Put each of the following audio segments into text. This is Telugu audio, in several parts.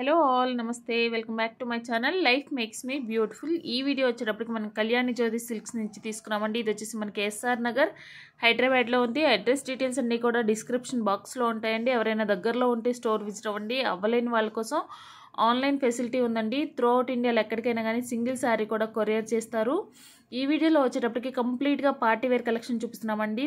హలో ఆల్ నమస్తే welcome back to my channel life makes me beautiful ఈ వీడియో వచ్చేటప్పటికి మనం కళ్యాణి జ్యోతి సిల్క్స్ నుంచి తీసుకున్నామండి ఇది వచ్చేసి మనకి ఎస్ఆర్ నగర్ హైదరాబాద్లో ఉంది అడ్రస్ డీటెయిల్స్ అన్నీ కూడా డిస్క్రిప్షన్ బాక్స్లో ఉంటాయండి ఎవరైనా దగ్గరలో ఉంటే స్టోర్ విజిట్ అవ్వండి అవ్వలేని వాళ్ళ కోసం ఆన్లైన్ ఫెసిలిటీ ఉందండి త్రూ అవుట్ ఇండియాలో ఎక్కడికైనా కానీ సింగిల్ శారీ కూడా కొరియర్ చేస్తారు ఈ వీడియోలో వచ్చేటప్పటికి కంప్లీట్గా పార్టీ వేర్ కలెక్షన్ చూపిస్తున్నామండి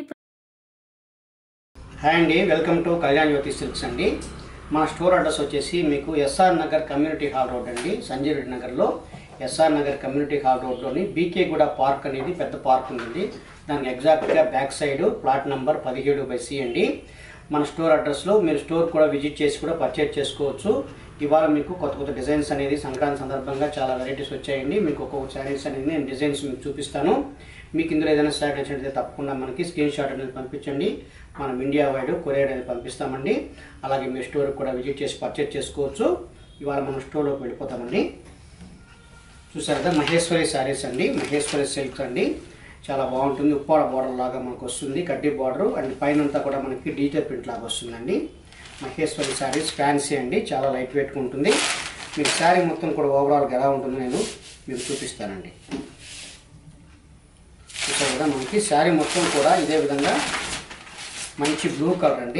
హాయ్ అండి welcome to Kalyan Jyothi silks అండి మన స్టోర్ అడ్రస్ వచ్చేసి మీకు SR Nagar community hall road అండి సంజయ్ రెడ్డి నగర్లో ఎస్ఆర్ నగర్ కమ్యూనిటీ హాల్ రోడ్లోని బీకే గూడ పార్క్ అనేది పెద్ద పార్క్ ఉందండి దానికి ఎగ్జాక్ట్గా బ్యాక్ సైడ్ ప్లాట్ నెంబర్ పదిహేడు బై సి అండి మన స్టోర్ అడ్రస్లో మీరు స్టోర్ కూడా విజిట్ చేసి కూడా పర్చేజ్ చేసుకోవచ్చు ఇవాళ మీకు కొత్త కొత్త డిజైన్స్ అనేది సంక్రాంతి సందర్భంగా చాలా వెరైటీస్ వచ్చాయండి మీకు ఒక్కొక్క శారీస్ అనేది నేను డిజైన్స్ మీకు చూపిస్తాను మీకు ఇందులో ఏదైనా శారీ నచ్చినట్లయితే తప్పకుండా మనకి స్క్రీన్ షాట్ అనేది పంపించండి మనం ఇండియా వైడ్ కొరియర్ అనేది పంపిస్తామండి అలాగే మీ స్టోర్కి కూడా విజిట్ చేసి పర్చేజ్ చేసుకోవచ్చు ఇవాళ మనం స్టోర్లోకి వెళ్ళిపోతామండి చూసారు కదా మహేశ్వరి శారీస్ అండి మహేశ్వరి సిల్క్స్ అండి చాలా బాగుంటుంది ఉప్పాడ బార్డర్ లాగా మనకు వస్తుంది కడ్డీ బార్డర్ అండ్ పైన అంతా కూడా మనకి డిజిటల్ ప్రింట్ లాగా వస్తుందండి మహేశ్వరి శారీస్ ఫ్యాన్సీ అండి చాలా లైట్ వెయిట్గా ఉంటుంది మీకు శారీ మొత్తం కూడా ఓవరాల్గా ఎలా ఉంటుందో నేను మీకు చూపిస్తానండి చూసారు కదా మనకి శారీ మొత్తం కూడా ఇదే విధంగా మంచి బ్లూ కలర్ అండి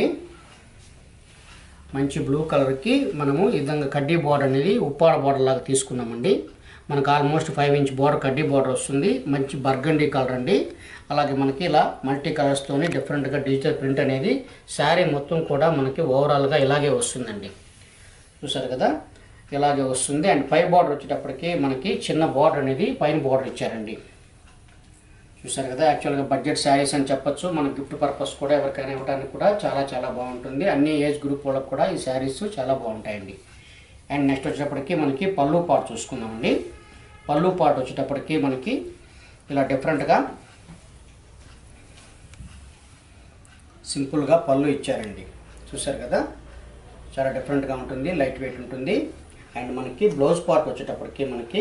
మంచి బ్లూ కలర్కి మనము ఈ విధంగా కడ్డీ బార్డర్ అనేది ఉప్పాడ బార్డర్ లాగా తీసుకున్నామండి మనకు ఆల్మోస్ట్ ఫైవ్ ఇంచ్ బార్డర్ కడ్డీ బార్డర్ వస్తుంది మంచి బర్గండీ కలర్ అండి అలాగే మనకి ఇలా మల్టీ కలర్స్తోని డిఫరెంట్గా డిజిటల్ ప్రింట్ అనేది శారీ మొత్తం కూడా మనకి ఓవరాల్గా ఇలాగే వస్తుందండి చూసారు కదా ఇలాగే వస్తుంది అండ్ పై బార్డర్ వచ్చేటప్పటికి మనకి చిన్న బార్డర్ అనేది పైన బార్డర్ ఇచ్చారండి చూసారు కదా యాక్చువల్గా బడ్జెట్ శారీస్ అని చెప్పొచ్చు మన గిఫ్ట్ పర్పస్ కూడా ఎవరికైనా ఇవ్వడానికి కూడా చాలా చాలా బాగుంటుంది అన్ని ఏజ్ గ్రూప్ వాళ్ళకి కూడా ఈ శారీస్ చాలా బాగుంటాయండి అండ్ నెక్స్ట్ వచ్చేటప్పటికి మనకి పళ్ళు పాటు చూసుకుందామండి పళ్ళు పాటు వచ్చేటప్పటికి మనకి ఇలా డిఫరెంట్గా సింపుల్గా పళ్ళు ఇచ్చారండి చూసారు కదా చాలా డిఫరెంట్గా ఉంటుంది లైట్ వెయిట్ ఉంటుంది అండ్ మనకి బ్లౌజ్ పార్ట్ వచ్చేటప్పటికి మనకి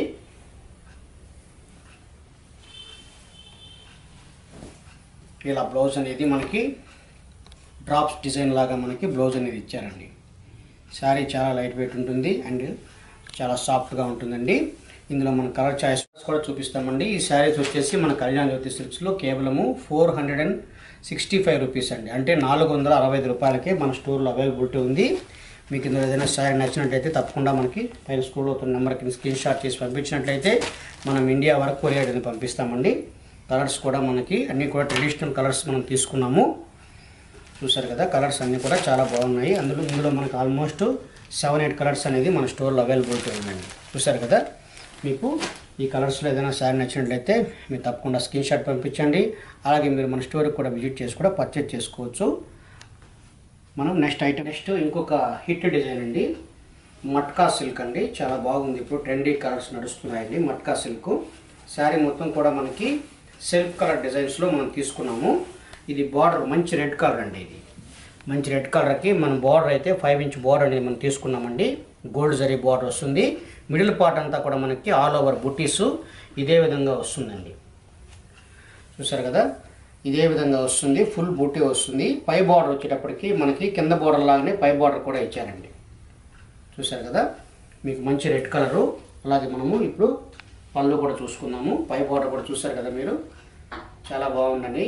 ఇలా బ్లౌజ్ అనేది మనకి డ్రాప్స్ డిజైన్ లాగా మనకి బ్లౌజ్ అనేది ఇచ్చారండి శారీ చాలా లైట్ వెయిట్ ఉంటుంది అండ్ చాలా సాఫ్ట్గా ఉంటుందండి ఇందులో మన కలర్ చాయిస్ కూడా చూపిస్తామండి ఈ శారీస్ వచ్చేసి మన కళ్యాణ్ జ్యోతి సిల్క్స్లో కేవలము four hundred and sixty five rupees అండి అంటే నాలుగు వందల అరవై ఐదు రూపాయలకి మన స్టోర్లో అవైలబిలిటీ ఉంది మీకు ఇందులో ఏదైనా శారీ నచ్చినట్లయితే తప్పకుండా మనకి పైన స్కూల్లో అవుతున్న నెంబర్కి స్క్రీన్ షాట్ చేసి పంపించినట్లయితే మనం ఇండియా వరకు కొరియర్ అనేది పంపిస్తామండి కలర్స్ కూడా మనకి అన్నీ కూడా ట్రెడిషనల్ కలర్స్ మనం తీసుకున్నాము చూసారు కదా కలర్స్ అన్నీ కూడా చాలా బాగున్నాయి అందులో ఇందులో మనకు ఆల్మోస్ట్ సెవెన్ ఎయిట్ కలర్స్ అనేది మన స్టోర్లో అవైలబిలిటీ ఉందండి చూసారు కదా మీకు ఈ కలర్స్లో ఏదైనా శారీ నచ్చినట్లయితే మీరు తప్పకుండా స్క్రీన్ షాట్ పంపించండి అలాగే మీరు మన స్టోర్కి కూడా విజిట్ చేసి కూడా పర్చేజ్ చేసుకోవచ్చు మనం నెక్స్ట్ ఐటమ్ నెక్స్ట్ ఇంకొక హిట్ డిజైన్ అండి మట్కా సిల్క్ అండి చాలా బాగుంది ఇప్పుడు ట్రెండీ కలర్స్ నడుస్తున్నాయండి మట్కా సిల్క్ శారీ మొత్తం కూడా మనకి సిల్క్ కలర్ డిజైన్స్లో మనం తీసుకున్నాము ఇది బార్డర్ మంచి రెడ్ కలర్ అండి ఇది మంచి రెడ్ కలర్కి మన బార్డర్ అయితే ఫైవ్ ఇంచ్ బార్డర్ అనేది మనం తీసుకున్నామండి గోల్డ్ జరీ బార్డర్ వస్తుంది మిడిల్ పార్ట్ అంతా కూడా మనకి ఆల్ ఓవర్ బుట్టీస్ ఇదే విధంగా వస్తుందండి చూసారు కదా ఇదే విధంగా వస్తుంది ఫుల్ బూటీ వస్తుంది పై బార్డర్ వచ్చేటప్పటికి మనకి కింద బార్డర్ లాగానే పై బార్డర్ కూడా ఇచ్చారండి చూసారు కదా మీకు మంచి రెడ్ కలరు అలాగే మనము ఇప్పుడు పళ్ళు కూడా చూసుకుందాము పై బార్డర్ కూడా చూసారు కదా మీరు చాలా బాగుందండి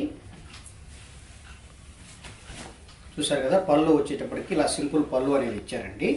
చూసారు కదా పళ్ళు వచ్చేటప్పటికి ఇలా సింపుల్ పళ్ళు అనేది ఇచ్చారండి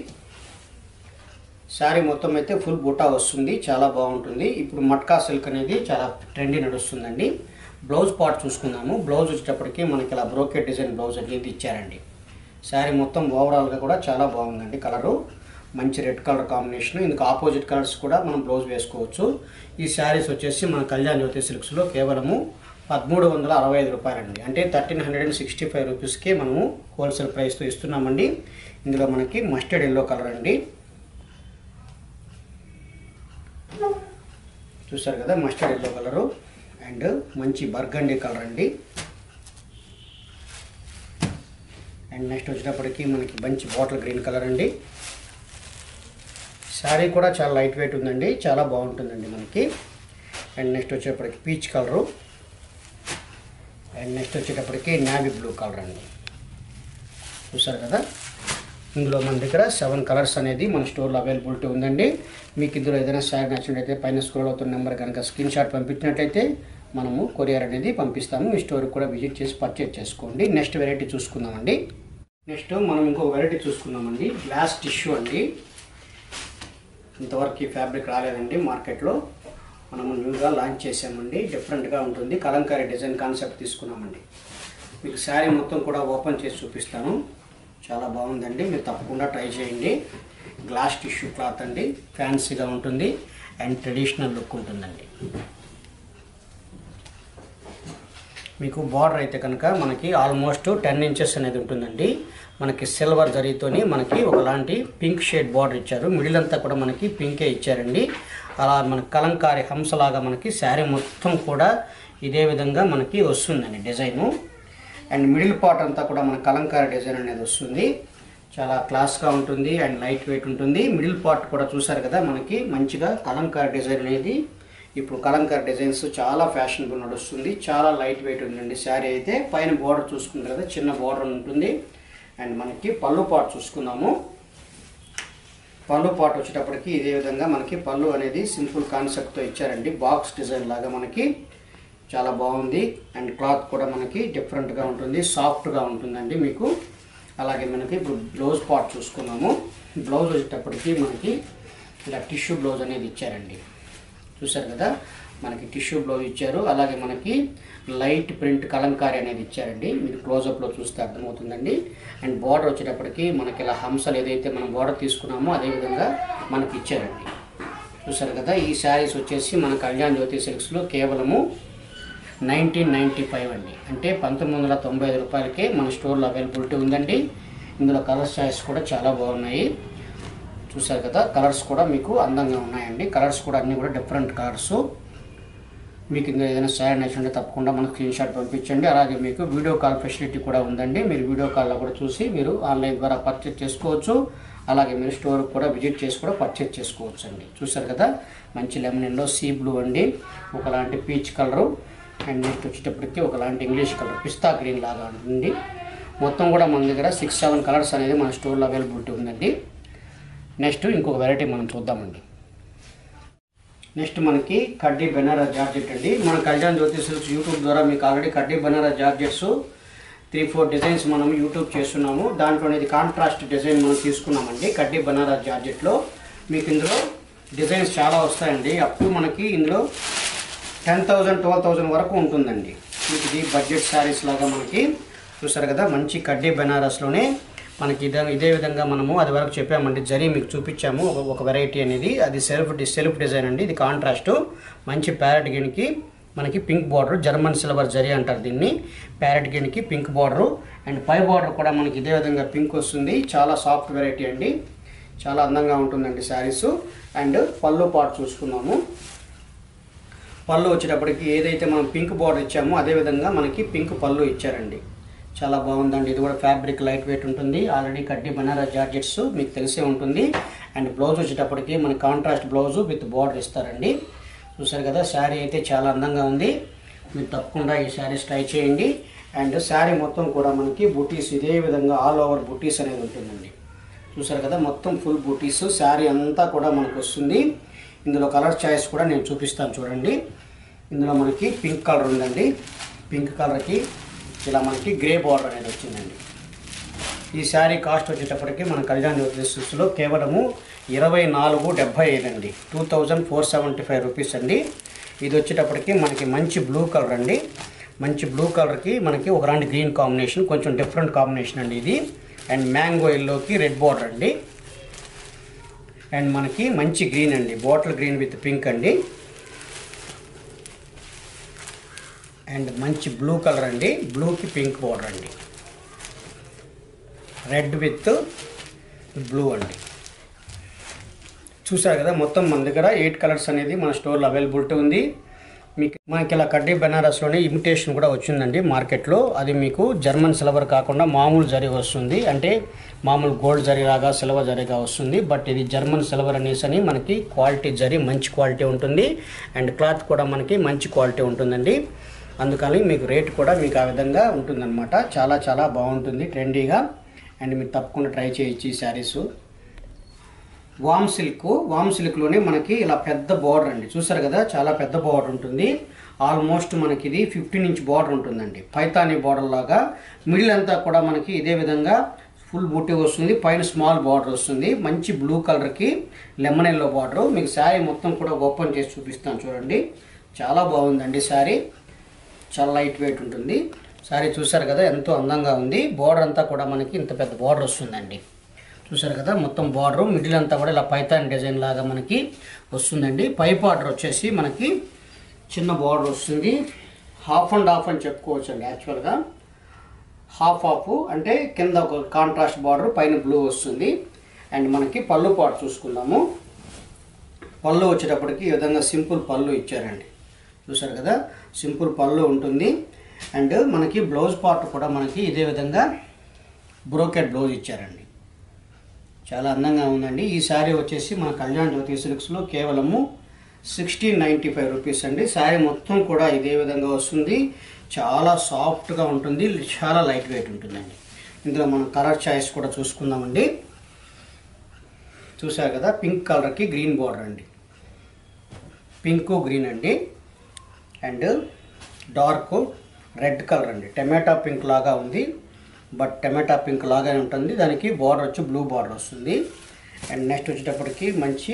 శారీ మొత్తం అయితే ఫుల్ బుటా వస్తుంది చాలా బాగుంటుంది ఇప్పుడు మట్కా సిల్క్ అనేది చాలా ట్రెండీ నడుస్తుందండి బ్లౌజ్ పార్ట్ చూసుకుందాము బ్లౌజ్ వచ్చేటప్పటికి మనకి ఇలా బ్రోకెట్ డిజైన్ బ్లౌజ్ అనేది ఇచ్చారండి శారీ మొత్తం ఓవరాల్గా కూడా చాలా బాగుందండి కలరు మంచి రెడ్ కలర్ కాంబినేషన్ ఇందుకు ఆపోజిట్ కలర్స్ కూడా మనం బ్లౌజ్ వేసుకోవచ్చు ఈ శారీస్ వచ్చేసి మన కళ్యాణ్ జ్యోతి సిల్క్స్లో కేవలము పదమూడు వందల అరవై ఐదు రూపాయలండి అంటే thirteen hundred and sixty five రూపీస్కి మనము హోల్సేల్ ప్రైస్తో ఇస్తున్నామండి ఇందులో మనకి మస్టర్డ్ ఎల్లో కలర్ అండి చూసారు కదా మస్టర్డ్ ఎల్లో కలరు అండ్ మంచి బర్గండి కలర్ అండి అండ్ నెక్స్ట్ వచ్చేటప్పటికి మనకి మంచి బాటిల్ గ్రీన్ కలర్ అండి శారీ కూడా చాలా లైట్ వెయిట్ ఉందండి చాలా బాగుంటుందండి మనకి అండ్ నెక్స్ట్ వచ్చేటప్పటికి పీచ్ కలరు అండ్ నెక్స్ట్ వచ్చేటప్పటికి నావీ బ్లూ కలర్ అండి చూసారు కదా ఇందులో మన దగ్గర సెవెన్ కలర్స్ అనేది మన స్టోర్లో అవైలబిలిటీ ఉందండి మీకు ఇందులో ఏదైనా శారీ నచ్చినట్టయితే పైన స్క్రోల్ అవుతున్న నెంబర్ కనుక స్క్రీన్ షాట్ పంపించినట్టయితే మనము కొరియర్ అనేది పంపిస్తాము మీ స్టోర్కి కూడా విజిట్ చేసి పర్చేజ్ చేసుకోండి నెక్స్ట్ వెరైటీ చూసుకుందామండి నెక్స్ట్ మనం ఇంకొక వెరైటీ చూసుకుందామండి గ్లాస్ టిష్యూ అండి ఇంతవరకు ఈ ఫ్యాబ్రిక్ రాలేదండి మార్కెట్లో మనము న్యూగా లాంచ్ చేసామండి డిఫరెంట్గా ఉంటుంది కలంకారీ డిజైన్ కాన్సెప్ట్ తీసుకున్నామండి మీకు శారీ మొత్తం కూడా ఓపెన్ చేసి చూపిస్తాను చాలా బాగుందండి మీరు తప్పకుండా ట్రై చేయండి గ్లాస్ టిష్యూ క్లాత్ అండి ఫ్యాన్సీగా ఉంటుంది అండ్ ట్రెడిషనల్ లుక్ ఉంటుందండి మీకు బార్డర్ అయితే కనుక మనకి ఆల్మోస్ట్ టెన్ ఇంచెస్ అనేది ఉంటుందండి మనకి సిల్వర్ జరీతోని మనకి ఒకలాంటి పింక్ షేడ్ బార్డర్ ఇచ్చారు మిడిల్ అంతా కూడా మనకి పింకే ఇచ్చారండి అలా మన కలంకారీ హంసలాగా మనకి శారీ మొత్తం కూడా ఇదే విధంగా మనకి వస్తుందండి డిజైను అండ్ మిడిల్ పార్ట్ అంతా కూడా మన కలంకారీ డిజైన్ అనేది వస్తుంది చాలా క్లాస్గా ఉంటుంది అండ్ లైట్ వెయిట్ ఉంటుంది మిడిల్ పార్ట్ కూడా చూసారు కదా మనకి మంచిగా కలంకారీ డిజైన్ అనేది ఇప్పుడు కలంకారీ డిజైన్స్ చాలా ఫ్యాషనబుల్ నడుస్తుంది చాలా లైట్ వెయిట్ ఉందండి శారీ అయితే పైన బార్డర్ చూసుకుంటారు కదా చిన్న బార్డర్ ఉంటుంది అండ్ మనకి పళ్ళు పాటు చూసుకుందాము పళ్ళు పాటు వచ్చేటప్పటికి ఇదే విధంగా మనకి పళ్ళు అనేది సింపుల్ కాన్సెప్ట్తో ఇచ్చారండి బాక్స్ డిజైన్ లాగా మనకి చాలా బాగుంది అండ్ క్లాత్ కూడా మనకి డిఫరెంట్గా ఉంటుంది సాఫ్ట్గా ఉంటుందండి మీకు అలాగే మనకి ఇప్పుడు బ్లౌజ్ పార్ట్ చూసుకున్నాము బ్లౌజ్ వచ్చేటప్పటికి మనకి ఇలా టిష్యూ బ్లౌజ్ అనేది ఇచ్చారండి చూసారు కదా మనకి టిష్యూ బ్లౌజ్ ఇచ్చారు అలాగే మనకి లైట్ ప్రింట్ కలంకారీ అనేది ఇచ్చారండి మీరు క్లోజప్లో చూస్తే అర్థమవుతుందండి అండ్ బార్డర్ వచ్చేటప్పటికి మనకి ఇలా హంసలు ఏదైతే మనం బార్డర్ తీసుకున్నామో అదే విధంగా మనకి ఇచ్చారండి చూసారు కదా ఈ శారీస్ వచ్చేసి మన కళ్యాణ్ జ్యోతి సిల్క్స్లో కేవలము నైన్టీన్ నైంటీ ఫైవ్ అండి అంటే పంతొమ్మిది వందల తొంభై ఐదు రూపాయలకే మన స్టోర్లో అవైలబిలిటీ ఉందండి ఇందులో కలర్స్ చాయిస్ కూడా చాలా బాగున్నాయి చూసారు కదా కలర్స్ కూడా మీకు అందంగా ఉన్నాయండి కలర్స్ కూడా అన్నీ కూడా డిఫరెంట్ కలర్స్ మీకు ఇందులో ఏదైనా శారీ నచ్చింటే తప్పకుండా మనకు స్క్రీన్ షాట్ పంపించండి అలాగే మీకు వీడియో కాల్ ఫెసిలిటీ కూడా ఉందండి మీరు వీడియో కాల్లో కూడా చూసి మీరు ఆన్లైన్ ద్వారా పర్చేజ్ చేసుకోవచ్చు అలాగే మీరు స్టోర్ కూడా విజిట్ చేసి కూడా పర్చేజ్ చేసుకోవచ్చు అండి చూసారు కదా మంచి లెమన్ ఎల్లో సీ బ్లూ అండి ఒకలాంటి పీచ్ కలరు అండ్ నెక్స్ట్ వచ్చేటప్పటికి ఒకలాంటి ఇంగ్లీష్ కలర్ పిస్తా గ్రీన్ లాగా ఉంటుంది మొత్తం కూడా మన దగ్గర సిక్స్ సెవెన్ కలర్స్ అనేది మన స్టోర్లో అవైలబిలిటీ ఉందండి నెక్స్ట్ ఇంకొక వెరైటీ మనం చూద్దామండి నెక్స్ట్ మనకి కడ్డీ బెనారస్ జార్జెట్ అండి మన కళ్యాణ్ జ్యోతి సిల్క్స్ యూట్యూబ్ ద్వారా మీకు ఆల్రెడీ కడ్డీ Banaras georgettes three four designs మనం యూట్యూబ్ చేస్తున్నాము దాంట్లో ఇది కాంట్రాస్ట్ డిజైన్ మనం తీసుకున్నామండి కడ్డీ బనారస్ జార్జెట్లో మీకు ఇందులో డిజైన్స్ చాలా వస్తాయండి అప్ టు మనకి ఇందులో టెన్ థౌజండ్ ట్వెల్వ్ థౌజండ్ వరకు ఉంటుందండి మీకు ఇది బడ్జెట్ శారీస్ లాగా మనకి చూసారు కదా మంచి కడ్డీ బెనారస్లోనే మనకి ఇదే ఇదే విధంగా మనము అది వరకు చెప్పామండి జరీ మీకు చూపించాము ఒక ఒక వెరైటీ అనేది అది సెల్ఫ్ డి సెల్ఫ్ డిజైన్ అండి ఇది కాంట్రాస్ట్ మంచి ప్యారెట్ గిన్కి మనకి pink border German silver zari అంటారు దీన్ని ప్యారెట్ గిన్కి పింక్ బార్డరు అండ్ పై బార్డర్ కూడా మనకి ఇదే విధంగా పింక్ వస్తుంది చాలా సాఫ్ట్ వెరైటీ అండి చాలా అందంగా ఉంటుందండి శారీస్ అండ్ పళ్ళు పాటు చూసుకున్నాము పళ్ళు వచ్చేటప్పటికి ఏదైతే మనం పింక్ బార్డర్ ఇచ్చామో అదే విధంగా మనకి పింక్ పళ్ళు ఇచ్చారండి చాలా బాగుందండి ఇది కూడా ఫ్యాబ్రిక్ లైట్ వెయిట్ ఉంటుంది ఆల్రెడీ కడ్డీ బనారస్ జార్జెట్స్ మీకు తెలిసే ఉంటుంది అండ్ బ్లౌజ్ వచ్చేటప్పటికి మనకి కాంట్రాస్ట్ బ్లౌజ్ విత్ బార్డర్ ఇస్తారండి చూసారు కదా శారీ అయితే చాలా అందంగా ఉంది మీరు తప్పకుండా ఈ శారీస్ ట్రై చేయండి అండ్ శారీ మొత్తం కూడా మనకి బుటీస్ ఇదే విధంగా ఆల్ ఓవర్ బుటీస్ అనేది ఉంటుందండి చూసారు కదా మొత్తం ఫుల్ బుటీస్ శారీ అంతా కూడా మనకు వస్తుంది ఇందులో కలర్ చాయిస్ కూడా నేను చూపిస్తాను చూడండి ఇందులో మనకి పింక్ కలర్ ఉందండి పింక్ కలర్కి ఇలా మనకి గ్రే బార్డర్ అనేది వచ్చిందండి ఈ శారీ కాస్ట్ వచ్చేటప్పటికి మన కళ్యాణ్ జ్యోతిష్లో కేవలము ఇరవై నాలుగు డెబ్బై ఐదు అండి two thousand four seventy five rupees అండి ఇది వచ్చేటప్పటికి మనకి మంచి బ్లూ కలర్ అండి మంచి బ్లూ కలర్కి మనకి ఒక రాంటి గ్రీన్ కాంబినేషన్ కొంచెం డిఫరెంట్ కాంబినేషన్ అండి ఇది అండ్ మ్యాంగో ఎల్లోకి రెడ్ బార్డర్ అండి అండ్ మనకి మంచి గ్రీన్ అండి బాటిల్ గ్రీన్ విత్ పింక్ అండి అండ్ మంచి బ్లూ కలర్ అండి బ్లూకి పింక్ బార్డర్ అండి రెడ్ విత్ బ్లూ అండి చూసారు కదా మొత్తం మన దగ్గర ఎయిట్ కలర్స్ అనేది మన స్టోర్లో అవైలబిలిటీ ఉంది మీకు మనకి ఇలా కడ్డీ బెనారస్లోనే ఇమిటేషన్ కూడా వచ్చిందండి మార్కెట్లో అది మీకు జర్మన్ సిల్వర్ కాకుండా మామూలు జరీ వస్తుంది అంటే మామూలు గోల్డ్ జరీ లాగా సిల్వర్ జరీగా వస్తుంది బట్ ఇది జర్మన్ సిల్వర్ అనేసి అని మనకి క్వాలిటీ జరీ మంచి క్వాలిటీ ఉంటుంది అండ్ క్లాత్ కూడా మనకి మంచి క్వాలిటీ ఉంటుందండి అందుకని మీకు రేట్ కూడా మీకు ఆ విధంగా ఉంటుందన్నమాట చాలా చాలా బాగుంటుంది ట్రెండీగా అండ్ మీరు తప్పకుండా ట్రై చేయొచ్చు ఈ శారీస్ వామ్ సిల్క్ వామ్ సిల్క్లోనే మనకి ఇలా పెద్ద బార్డర్ అండి చూసారు కదా చాలా పెద్ద బార్డర్ ఉంటుంది ఆల్మోస్ట్ మనకి ఇది ఫిఫ్టీన్ ఇంచ్ బార్డర్ ఉంటుందండి పైతాని బార్డర్ లాగా మిడిల్ అంతా కూడా మనకి ఇదే విధంగా ఫుల్ బూటీ వస్తుంది పైన స్మాల్ బార్డర్ వస్తుంది మంచి బ్లూ కలర్కి లెమన్ ఎల్లో బార్డర్ మీకు శారీ మొత్తం కూడా ఓపెన్ చేసి చూపిస్తాను చూడండి చాలా బాగుందండి శారీ చాలా లైట్ వెయిట్ ఉంటుంది శారీ చూసారు కదా ఎంతో అందంగా ఉంది బార్డర్ అంతా కూడా మనకి ఇంత పెద్ద బార్డర్ వస్తుందండి చూసారు కదా మొత్తం బార్డర్ మిడిల్ అంతా కూడా ఇలా పైతాన్ డిజైన్ లాగా మనకి వస్తుందండి పై బార్డర్ వచ్చేసి మనకి చిన్న బార్డర్ వస్తుంది హాఫ్ అండ్ హాఫ్ అని చెప్పుకోవచ్చు అండి యాక్చువల్గా హాఫ్ హాఫ్ అంటే కింద ఒక కాంట్రాస్ట్ బార్డర్ పైన బ్లూ వస్తుంది అండ్ మనకి పళ్ళు పాటు చూసుకుందాము పళ్ళు వచ్చేటప్పటికి ఈ విధంగా సింపుల్ పళ్ళు ఇచ్చారండి చూసారు కదా సింపుల్ పళ్ళు ఉంటుంది అండ్ మనకి బ్లౌజ్ పార్ట్ కూడా మనకి ఇదే విధంగా బ్రోకెట్ బ్లౌజ్ ఇచ్చారండి చాలా అందంగా ఉందండి ఈ శారీ వచ్చేసి మన కళ్యాణ్ జ్యోతి సిల్క్స్లో కేవలము సిక్స్టీన్ నైంటీ ఫైవ్ రూపీస్ అండి శారీ మొత్తం కూడా ఇదే విధంగా వస్తుంది చాలా సాఫ్ట్గా ఉంటుంది చాలా లైట్ వెయిట్ ఉంటుందండి ఇందులో మనం కలర్ చాయిస్ కూడా చూసుకుందామండి చూసారు కదా పింక్ కలర్కి గ్రీన్ బార్డర్ అండి పింక్ గ్రీన్ అండి అండ్ డార్క్ రెడ్ కలర్ అండి టమాటా పింక్ లాగా ఉంది బట్ టమాటా పింక్ లాగానే ఉంటుంది దానికి బార్డర్ వచ్చి బ్లూ బార్డర్ వస్తుంది అండ్ నెక్స్ట్ వచ్చేటప్పటికి మంచి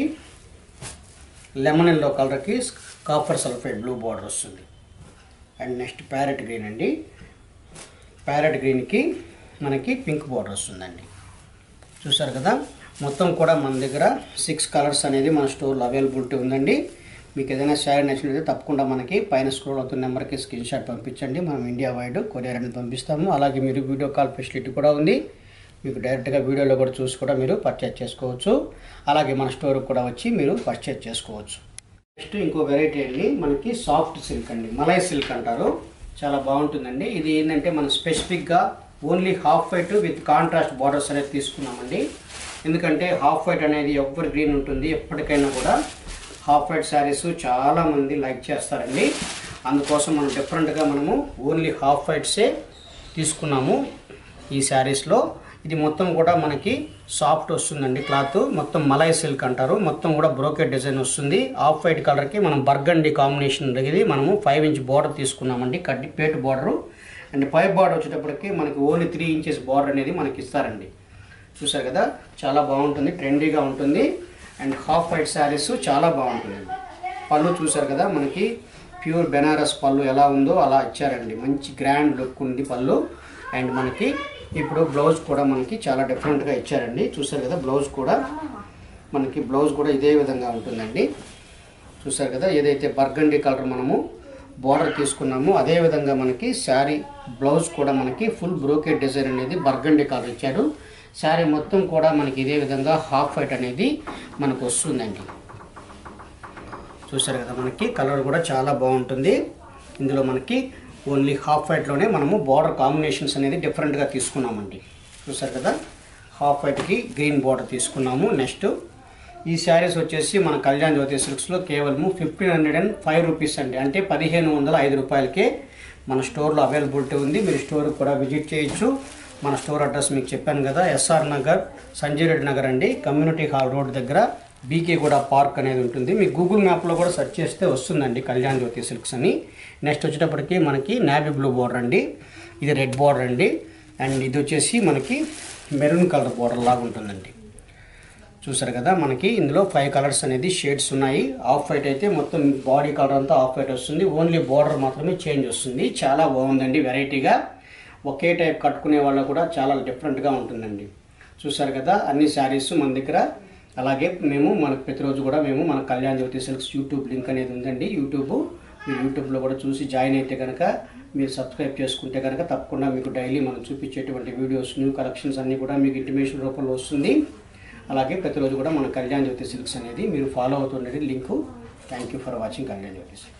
లెమన్ ఎల్లో కలర్కి కాపర్ సల్ఫైడ్ బ్లూ బార్డర్ వస్తుంది అండ్ నెక్స్ట్ ప్యారెట్ గ్రీన్ అండి ప్యారెట్ గ్రీన్కి మనకి పింక్ బార్డర్ వస్తుందండి చూసారు కదా మొత్తం కూడా మన దగ్గర సిక్స్ కలర్స్ అనేది మన స్టోర్లో అవైలబిలిటీ ఉందండి మీకు ఏదైనా శారీ నచ్చినట్లయితే తప్పకుండా మనకి పైన స్క్రోల్ అవుతున్న నెంబర్కి స్క్రీన్ షాట్ పంపించండి మనం ఇండియా వైడ్ కొరియర్ అనేది పంపిస్తాము అలాగే మీరు వీడియో కాల్ ఫెసిలిటీ కూడా ఉంది మీకు డైరెక్ట్గా వీడియోలో కూడా చూసి కూడా మీరు పర్చేజ్ చేసుకోవచ్చు అలాగే మన స్టోర్కి కూడా వచ్చి మీరు పర్చేజ్ చేసుకోవచ్చు నెక్స్ట్ ఇంకో వెరైటీ అండి మనకి సాఫ్ట్ సిల్క్ అండి మలై సిల్క్ అంటారు చాలా బాగుంటుందండి ఇది ఏంటంటే మనం స్పెసిఫిక్గా only half white with contrast borders అనేది తీసుకున్నామండి ఎందుకంటే హాఫ్ వైట్ అనేది ఎవరి గ్రీన్ ఉంటుంది ఎప్పటికైనా కూడా హాఫ్ వైట్ శారీస్ చాలా మంది లైక్ చేస్తారండి అందుకోసం మనం డిఫరెంట్గా మనము ఓన్లీ హాఫ్ వైట్సే తీసుకున్నాము ఈ శారీస్లో ఇది మొత్తం కూడా మనకి సాఫ్ట్ వస్తుందండి క్లాత్ మొత్తం మలై సిల్క్ అంటారు మొత్తం కూడా బ్రోకెట్ డిజైన్ వస్తుంది ఆఫ్ వైట్ కలర్కి మనం బర్గండి కాంబినేషన్ ఇది మనము ఫైవ్ ఇంచ్ బార్డర్ తీసుకున్నామండి కడ్డి పేటు బార్డరు అండ్ పై బార్డర్ వచ్చేటప్పటికి మనకి ఓన్లీ త్రీ ఇంచెస్ బార్డర్ అనేది మనకి ఇస్తారండి చూసారు కదా చాలా బాగుంటుంది ట్రెండీగా ఉంటుంది అండ్ హాఫ్ వైట్ శారీస్ చాలా బాగుంటుందండి పళ్ళు చూసారు కదా మనకి ప్యూర్ బెనారస్ పళ్ళు ఎలా ఉందో అలా ఇచ్చారండి మంచి గ్రాండ్ లుక్ ఉంది పళ్ళు అండ్ మనకి ఇప్పుడు బ్లౌజ్ కూడా మనకి చాలా డిఫరెంట్గా ఇచ్చారండి చూసారు కదా బ్లౌజ్ కూడా మనకి బ్లౌజ్ కూడా ఇదే విధంగా ఉంటుందండి చూసారు కదా ఏదైతే బర్గండి కలర్ మనము బార్డర్ తీసుకున్నామో అదే విధంగా మనకి శారీ బ్లౌజ్ కూడా మనకి ఫుల్ బ్రోకెట్ డిజైన్ అనేది బర్గండి కలర్ ఇచ్చాడు శారీ మొత్తం కూడా మనకి ఇదే విధంగా హాఫ్ వైట్ అనేది మనకు వస్తుందండి చూసారు కదా మనకి కలర్ కూడా చాలా బాగుంటుంది ఇందులో మనకి ఓన్లీ హాఫ్ వైట్లోనే మనము బార్డర్ కాంబినేషన్స్ అనేది డిఫరెంట్గా తీసుకున్నామండి చూసారు కదా హాఫ్ వైట్కి గ్రీన్ బార్డర్ తీసుకున్నాము నెక్స్ట్ ఈ శారీస్ వచ్చేసి మన కళ్యాణ్ జ్యోతి సిల్క్స్లో కేవలము fifteen hundred and five rupees అండి అంటే పదిహేను వందల ఐదు రూపాయలకే మన స్టోర్లో అవైలబిలిటీ ఉంది మీరు స్టోర్కి కూడా విజిట్ చేయొచ్చు మన స్టోర్ అడ్రస్ మీకు చెప్పాను కదా ఎస్ఆర్ నగర్ సంజయ్ రెడ్డి నగర్ అండి కమ్యూనిటీ హాల్ రోడ్ దగ్గర బీకే కూడా పార్క్ అనేది ఉంటుంది మీకు గూగుల్ మ్యాప్లో కూడా సెర్చ్ చేస్తే వస్తుందండి కళ్యాణ్ జ్యోతి సిల్క్స్ అని నెక్స్ట్ వచ్చేటప్పటికి మనకి నావీ బ్లూ బోర్డర్ అండి ఇది రెడ్ బోర్డర్ అండి అండ్ ఇది వచ్చేసి మనకి మెరూన్ కలర్ బోర్డర్ లాగా ఉంటుందండి చూసారు కదా మనకి ఇందులో ఫైవ్ కలర్స్ అనేది షేడ్స్ ఉన్నాయి ఆఫ్ వైట్ అయితే మొత్తం బాడీ కలర్ అంతా ఆఫ్ వైట్ వస్తుంది ఓన్లీ బార్డర్ మాత్రమే చేంజ్ వస్తుంది చాలా బాగుందండి వెరైటీగా ఒకే టైప్ కట్టుకునే వాళ్ళకు కూడా చాలా డిఫరెంట్గా ఉంటుందండి చూసారు కదా అన్ని శారీస్ మన దగ్గర అలాగే మేము మనకు ప్రతిరోజు కూడా మేము మన Kalyan Jyothi silks YouTube link అనేది ఉందండి యూట్యూబ్ మీరు యూట్యూబ్లో కూడా చూసి జాయిన్ అయితే కనుక మీరు సబ్స్క్రైబ్ చేసుకుంటే కనుక తప్పకుండా మీకు డైలీ మనం చూపించేటువంటి వీడియోస్ న్యూ కలెక్షన్స్ అన్నీ కూడా మీకు ఇంటిమేషన్ రూపంలో వస్తుంది అలాగే ప్రతిరోజు కూడా మన కళ్యాణ్ జ్యోతి సిల్క్స్ అనేది మీరు ఫాలో అవుతుండేది link thank you for watching Kalyan Jyothi silks